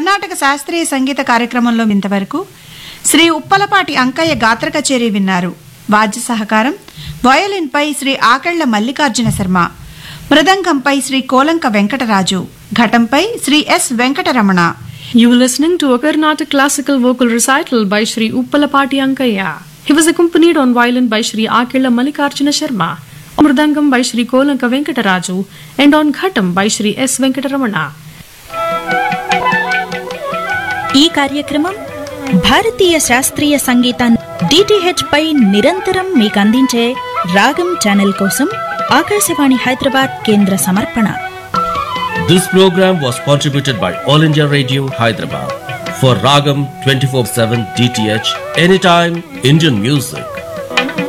కర్ణాటక శాస్త్రీయ సంగీత కార్యక్రమంలో ఇంతవరకు శ్రీ ఉప్పలపాటి అంకయ్య గాత్ర కచేరీ విన్నారు వాద్య సహకారం వయలిన్పై శ్రీ ఆకళ్ల మల్లికార్జున శర్మ మృదంగంపై శ్రీ కోలంక వెంకటరాజు ఘటంపై Sri S Venkataramana You were listening to a Carnatic classical vocal recital by Sri Uppalapati Ankaya. He was accompanied on violin by Sri Akila Mallikarjuna Sharma, on mridangam by Sri Kolanka Venkataraju, and on ghatam by Sri S. Venkataramana. ఈ కార్యక్రమం భారతీయ శాస్త్రీయ సంగీతాన్ని DTH పై నిరంతరం మీకు అందించే రాగం channel కోసం ఆకాశవాణి హైదరాబాద్ కేంద్ర సమర్పణ This program was contributed by All India Radio Hyderabad for Ragam 24/7 DTH Anytime Indian Music.